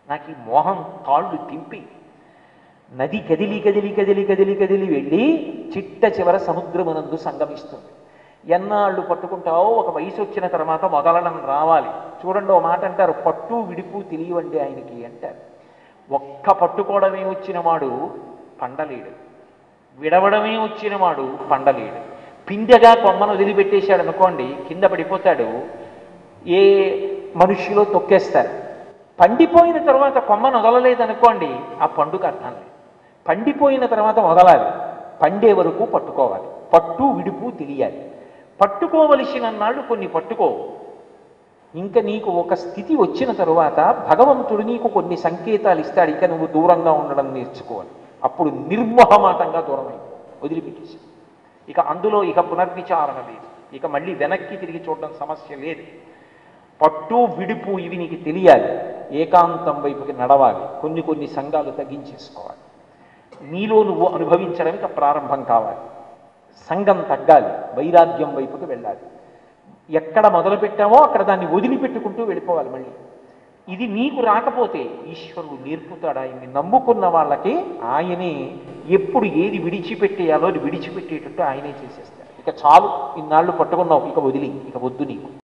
నాకు ఈ మోహం తాళ్ళు తింపి నది కదిలి కదిలి కదిలి కదిలి కదిలి వెళ్ళి చిట్ట చివర సముద్రమునందు సంగమిస్తుంది ఎన్నాళ్ళు పట్టుకుంటావో ఒక వయసు వచ్చిన తర్వాత మొదలడం రావాలి చూడండి ఓ మాట అంటారు పట్టు విడుపు తెలియవండి ఆయనకి అంటారు ఒక్క పట్టుకోవడమే వచ్చిన వాడు పండలేడు విడవడమే వచ్చిన వాడు పండలేడు పిందెగా కొమ్మను వదిలిపెట్టేశాడు అనుకోండి కింద పడిపోతాడు ఏ మనుష్యులో తొక్కేస్తారు పండిపోయిన తర్వాత కొమ్మను వదలలేదనుకోండి ఆ పండుగ అర్థం లేదు పండిపోయిన తర్వాత వదలాలి పండే వరకు పట్టుకోవాలి పట్టు విడుపు తెలియాలి పట్టుకోవలసిన నాళ్ళు కొన్ని పట్టుకోవు ఇంకా నీకు ఒక స్థితి వచ్చిన తరువాత భగవంతుడు నీకు కొన్ని సంకేతాలు ఇస్తాడు ఇక నువ్వు దూరంగా ఉండడం నేర్చుకోవాలి అప్పుడు నిర్మోహమాటంగా దూరం అయిపో వదిలిపెట్టేసి ఇక అందులో ఇక పునర్విచారణ లేదు ఇక మళ్ళీ వెనక్కి తిరిగి చూడడం సమస్య లేదు పట్టు విడుపు ఇవి నీకు తెలియాలి ఏకాంతం వైపుకి నడవాలి కొన్ని కొన్ని సంఘాలు తగ్గించేసుకోవాలి నీలో నువ్వు అనుభవించడం ఇక ప్రారంభం కావాలి సంఘం తగ్గాలి వైరాగ్యం వైపుకి వెళ్ళాలి ఎక్కడ మొదలు పెట్టామో అక్కడ దాన్ని వదిలిపెట్టుకుంటూ వెళ్ళిపోవాలి మళ్ళీ ఇది నీకు రాకపోతే ఈశ్వరుడు నేర్పుతాడు ఆయన్ని నమ్ముకున్న వాళ్ళకి ఆయనే ఎప్పుడు ఏది విడిచిపెట్టేయాలో అది విడిచిపెట్టేటట్టు ఆయనే చేసేస్తాడు ఇక చాలు ఇన్నాళ్ళు పట్టుకున్నావు ఇక వదిలి ఇక వద్దు నీకు